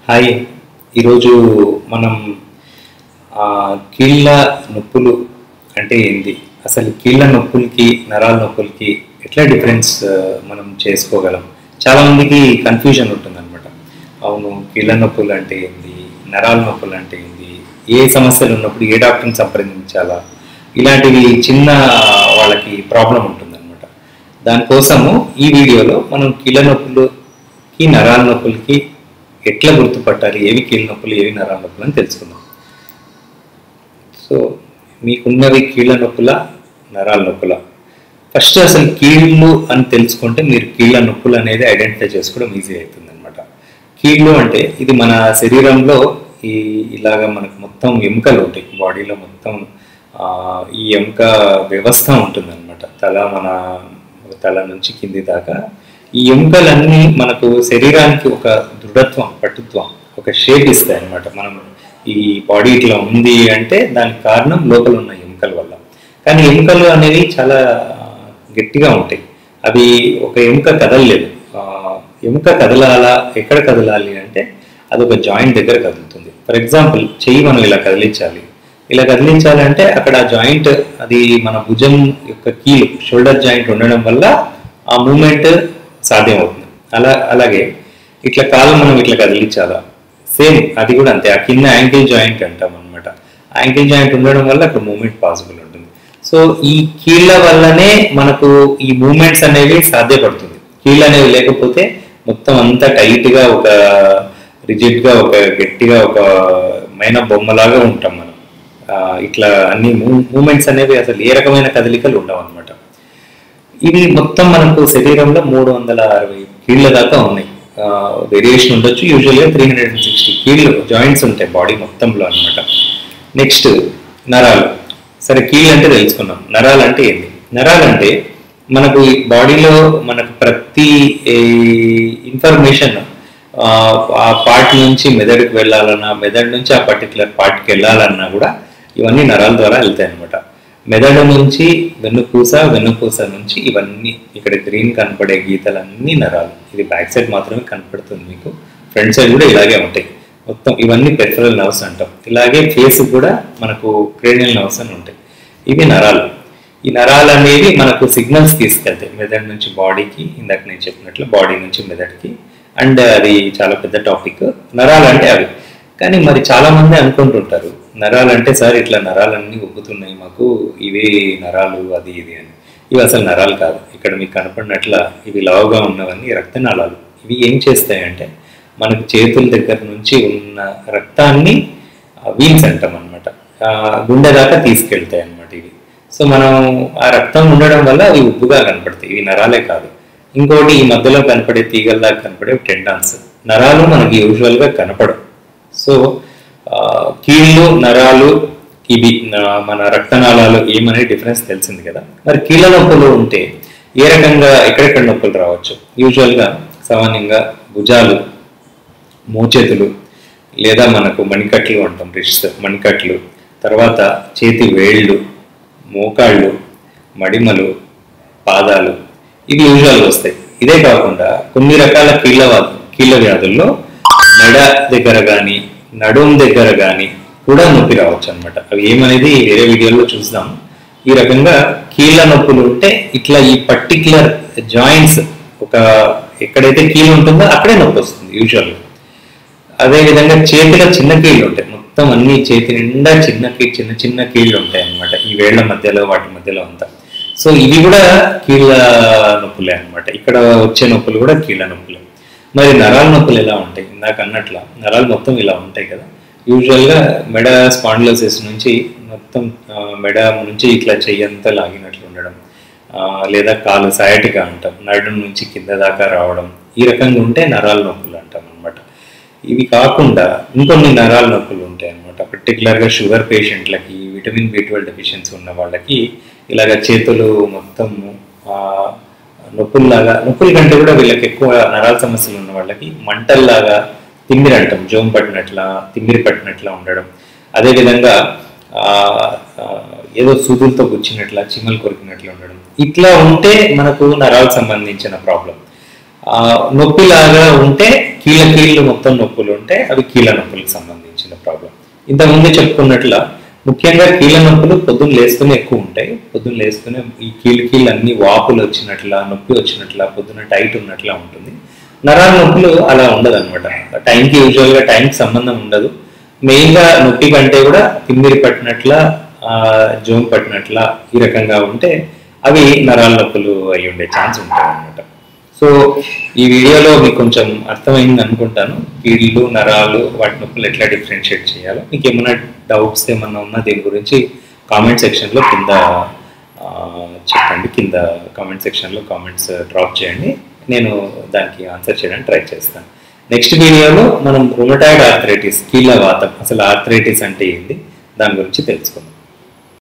hi ఈరోజు మనం ఆ, కీళ్ళ నొప్పులు అంటే ఏంటి అసలు కీళ్ళ నొప్పులకి నరాల నొప్పులకి ఎట్లా డిఫరెన్స్ ఆ, మనం చేసుకోగలం చాలా మందికి కన్ఫ్యూజన్ ఉంటుంది అనమాట అవును కీళ్ళ నొప్పులు అంటే ఏంటి నరాల నొప్పులు అంటే ఏంటి ఏ సమస్యలు ఉన్నప్పుడు ఏ డాక్టర్ని సంప్రదించాలా ఇలాంటివి చిన్న వాళ్ళకి ప్రాబ్లం ఉంటుందన్నమాట దానికోసము ఈ వీడియోలో మనం కీళ్ళ నొప్పులకి నరాల నొప్పులకి ఎట్లా గుర్తుపట్టాలి ఏవి కీళ్ళ నొప్పులు ఏవి నరాల నొప్పులు అని తెలుసుకుందాం సో మీకున్నవి కీళ్ళ నొప్పుల నరాల నొప్పుల ఫస్ట్ అసలు కీళ్ళు అని తెలుసుకుంటే మీరు కీళ్ళ నొప్పులు అనేది ఐడెంటిఫై చేసుకోవడం ఈజీ అవుతుంది అనమాట కీళ్ళు అంటే ఇది మన శరీరంలో ఈ ఇలాగ మనకు మొత్తం ఎముకలు ఉంటాయి బాడీలో మొత్తం ఆ, ఈ ఎముక వ్యవస్థ ఉంటుంది అనమాట తల మన తల నుంచి కింది దాకా ఈ ఎముకలన్నీ మనకు శరీరానికి ఒక దృఢత్వం పట్టుత్వం ఒక షేప్ ఇస్తాయి అనమాట మనం ఈ బాడీ ఇట్లా ఉంది అంటే దానికి కారణం లోపల ఉన్న ఎముకల వల్ల కానీ ఎముకలు అనేవి చాలా గట్టిగా ఉంటాయి అవి ఒక ఎముక కదలలేదు ఆ, ఎముక కదలాలా ఎక్కడ కదలాలి అంటే అది ఒక జాయింట్ దగ్గర కదులుతుంది ఫర్ ఎగ్జాంపుల్ చెయ్యి మనం ఇలా కదిలించాలి ఇలా కదిలించాలంటే అక్కడ ఆ జాయింట్ అది మన భుజం యొక్క కీలు షోల్డర్ జాయింట్ ఉండడం వల్ల ఆ మూమెంట్ సాధ్యం అవుతుంది అలా అలాగే ఇట్లా కాలు మనం ఇట్లా కదిలించాలా సేమ్ అది కూడా అంతే ఆ కింద యాంకిల్ జాయింట్ అంటాం అనమాట యాంకిల్ జాయింట్ ఉండడం వల్ల అక్కడ మూమెంట్ పాసిబుల్ ఉంటుంది సో ఈ కీళ్ళ వల్లనే మనకు ఈ మూమెంట్స్ అనేవి సాధ్యపడుతుంది కీళ్ళు అనేవి లేకపోతే మొత్తం అంతా టైట్ గా ఒక రిజిడ్ గా ఒక గట్టిగా ఒక మైన బొమ్మలాగా ఉంటాం మనం ఆ, ఇట్లా అన్ని మూమెంట్స్ అనేవి అసలు ఏ రకమైన కదలికలు ఉండవు అనమాట ఇవి మొత్తం మనకు శరీరంలో మూడు వందల అరవై కీళ్ళ దాకా ఉన్నాయి వేరియేషన్ ఉండొచ్చు యూజువల్గా త్రీ హండ్రెడ్ అండ్ సిక్స్టీ కీళ్ళు జాయింట్స్ ఉంటాయి బాడీ మొత్తంలో అనమాట నెక్స్ట్ నరాలు సరే కీళ్ళు అంటే తెలుసుకున్నాం నరాలు అంటే ఏంటి నరాలు అంటే మనకు ఈ బాడీలో మనకు ప్రతి ఇన్ఫర్మేషన్ ఆ పార్ట్ నుంచి మెదడుకి వెళ్ళాలన్నా మెదడు నుంచి ఆ పర్టికులర్ పార్ట్కి వెళ్ళాలన్నా కూడా ఇవన్నీ నరాల ద్వారా వెళ్తాయి అనమాట మెదడు నుంచి వెన్నుపూస వెన్నుపూస నుంచి ఇవన్నీ ఇక్కడ గ్రీన్ కనపడే గీతలన్నీ నరాలు ఇది బ్యాక్ సైడ్ మాత్రమే కనపడుతుంది మీకు ఫ్రంట్ సైడ్ కూడా ఇలాగే ఉంటాయి మొత్తం ఇవన్నీ పెరిఫరల్ నర్వ్స్ అంటాం ఇలాగే ఫేస్ కూడా మనకు క్రేనియల్ నర్వ్స్ అని ఉంటాయి ఇవి నరాలు ఈ నరాలు అనేవి మనకు సిగ్నల్స్ తీసుకెళ్తాయి మెదడు నుంచి బాడీకి ఇందాక నేను చెప్పినట్లు బాడీ నుంచి మెదడుకి అండ్ అది చాలా పెద్ద టాపిక్ నరాలు అంటే అవి కానీ మరి చాలా మంది అనుకుంటుంటారు నరాలు అంటే సార్ ఇట్లా నరాలన్నీ ఉబ్బుతున్నాయి మాకు ఇవే నరాలు అది ఇది అని ఇవి అసలు నరాలు కాదు ఇక్కడ మీకు కనపడినట్ల ఇవి లావుగా ఉన్నవన్నీ రక్తనాళాలు ఇవి ఏం చేస్తాయంటే మనకు చేతుల దగ్గర నుంచి ఉన్న రక్తాన్ని వీన్స్ అంటాం అనమాట గుండె దాకా తీసుకెళ్తాయి అనమాట ఇవి సో మనం ఆ రక్తం ఉండడం వల్ల అవి ఉబ్బుగా కనపడతాయి ఇవి నరాలే కాదు ఇంకోటి ఈ మధ్యలో కనపడే తీగల్లా కనపడే టెండాన్స్ నరాలు మనకి యూజువల్గా కనపడవు సో ఆ, కీళ్ళు నరాలు ఇవి నా- మన రక్తనాళాలు ఏమనే డిఫరెన్స్ తెలిసింది కదా మరి కీళ్ళ నొప్పులు ఉంటే ఏ రకంగా ఎక్కడెక్కడ నొప్పులు రావచ్చు యూజువల్గా సామాన్యంగా భుజాలు మోచేతులు లేదా మనకు మణికట్లు అంటాం రిస్ట్ మణికట్లు తర్వాత చేతి వేళ్ళు మోకాళ్ళు మడిమలు పాదాలు ఇవి యూజువల్ వస్తాయి ఇదే కాకుండా కొన్ని రకాల కీళ్ళ వా- కీళ్ళ వ్యాధుల్లో మెడ దగ్గర కానీ నడుం దగ్గర కానీ కూడా నొప్పి రావచ్చు అనమాట అవి ఏమనేది వేరే వీడియోలో చూద్దాం ఈ రకంగా కీళ్ళ నొప్పులు ఉంటే ఇట్లా ఈ పర్టికులర్ జాయింట్స్ ఒక ఎక్కడైతే కీళ్ళు ఉంటుందో అక్కడే నొప్పి వస్తుంది యూజువల్గా అదే విధంగా చేతిలో చిన్న కీళ్ళు ఉంటాయి మొత్తం అన్ని చేతి నిండా చిన్న కీ- చిన్న చిన్న కీళ్ళు ఉంటాయి అన్నమాట ఈ వేళ్ల మధ్యలో వాటి మధ్యలో అంతా సో ఇవి కూడా కీళ్ళ నొప్పులే అన్నమాట ఇక్కడ వచ్చే నొప్పులు కూడా కీళ్ళ నొప్పులే మరి నరాల నొప్పులు ఎలా ఉంటాయి ఇందాక అన్నట్ల నరాలు మొత్తం ఇలా ఉంటాయి కదా యూజువల్గా మెడ స్పాండిలోసిస్ నుంచి మొత్తం ఆ, మెడ నుంచి ఇట్లా చెయ్యంతా లాగినట్లు ఉండడం ఆ, లేదా కాలు సయాటిగా అంటాం నడు నుంచి కింద దాకా రావడం ఈ రకంగా ఉంటే నరాల నొప్పులు అంటాం అనమాట ఇవి కాకుండా ఇంకొన్ని నరాల నొప్పులు ఉంటాయి అనమాట పర్టికులర్గా షుగర్ పేషెంట్లకి విటమిన్ బి ట్వెల్వ్ డెఫిషియన్సీ ఉన్న వాళ్ళకి ఇలాగ చేతులు మొత్తం నొప్పుల్లాగా నొప్పుల కంటే కూడా వీళ్ళకి ఎక్కువ నరాల సమస్యలు ఉన్న వాళ్ళకి మంటల్లాగా తిమ్మిరి అంటాం జోమ్ పట్టినట్ల తిమ్మిరి పట్టినట్లా ఉండడం అదేవిధంగా ఆ, ఆ, ఏదో సూదులతో గుచ్చినట్ల చిమ్మలు కొరికినట్లు ఉండడం ఇట్లా ఉంటే మనకు నరాలకు సంబంధించిన ప్రాబ్లం ఆ, నొప్పిలాగా ఉంటే కీళ్ళ కీళ్ళు మొత్తం నొప్పులు ఉంటే అవి కీళ్ళ నొప్పులకు సంబంధించిన ప్రాబ్లం ఇంతకుముందు చెప్పుకున్నట్ల ముఖ్యంగా కీళ్ళ నొప్పులు పొద్దున్న లేస్తూనే ఎక్కువ ఉంటాయి పొద్దున్న లేస్తూనే ఈ కీళ్ళు కీళ్ళు అన్ని వాపులు వచ్చినట్లా నొప్పి వచ్చినట్లా పొద్దున్న టైట్ ఉన్నట్లా ఉంటుంది నరాల నొప్పులు అలా ఉండదు అనమాట టైంకి యూజువల్గా టైంకి సంబంధం ఉండదు మెయిన్గా నొప్పి కంటే కూడా తిమ్మిరి పట్టినట్ల ఆ, జోమ్ పట్టినట్ల ఈ రకంగా ఉంటే అవి నరాల నొప్పులు అయి ఉండే ఛాన్స్ ఉంటాయి అనమాట సో ఈ వీడియోలో మీకు కొంచెం అర్థమైంది అనుకుంటాను కీళ్ళు నరాలు వాటి నొప్పులు ఎట్లా డిఫరెన్షియేట్ చేయాలో మీకు ఏమైనా డౌట్స్ ఏమన్నా ఉన్నా దీని గురించి కామెంట్ సెక్షన్లో కింద ఆ, చెప్పండి కింద కామెంట్ సెక్షన్లో కామెంట్స్ డ్రాప్ చేయండి నేను దానికి ఆన్సర్ చేయడానికి ట్రై చేస్తాను నెక్స్ట్ వీడియోలో మనం రుమటాయిడ్ ఆర్థరైటిస్ కీళ్ళ వాతం అసలు ఆర్థరైటిస్ అంటే ఏంది దాని గురించి తెలుసుకుందాం